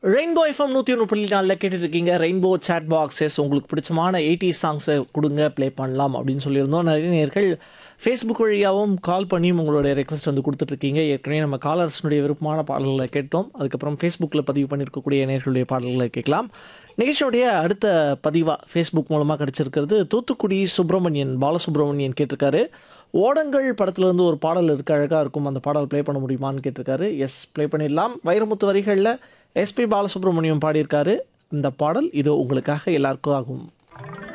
rainbow FM நூற்றி ஒன்று புள்ளி நாலில் கேட்டுட்டு இருக்கீங்க ரெயின்போ சேட் பாக்ஸஸ் உங்களுக்கு பிடிச்சமான எயிட்டி சாங்ஸை கொடுங்க ப்ளே பண்ணலாம் அப்படின்னு சொல்லியிருந்தோம் நிறைய நேர்கள் ஃபேஸ்புக் வழியாகவும் கால் பண்ணியும் உங்களுடைய ரெக்வஸ்ட் வந்து கொடுத்துட்ருக்கீங்க ஏற்கனவே நம்ம காலர்ஸ்னுடைய விருப்பமான பாடல்களை கேட்டோம் அதுக்கப்புறம் ஃபேஸ்புக்கில் பதிவு பண்ணியிருக்கக்கூடிய நேர்களுடைய பாடல்களை கேட்கலாம் நிகழ்ச்சியுடைய அடுத்த பதிவாக ஃபேஸ்புக் மூலமாக கிடச்சிருக்கிறது தூத்துக்குடி சுப்பிரமணியன் பாலசுப்ரமணியன் கேட்டிருக்காரு ஓடங்கள் படத்துலேருந்து ஒரு பாடல் இருக்கு அழகாக இருக்கும் அந்த பாடல் ப்ளே பண்ண முடியுமான்னு கேட்டிருக்காரு எஸ் ப்ளே பண்ணிடலாம் வைரமுத்து வரிகளில் எஸ்பி பாலசுப்ரமணியம் பாடியிருக்காரு இந்த பாடல் இதோ உங்களுக்காக எல்லாருக்கும் ஆகும்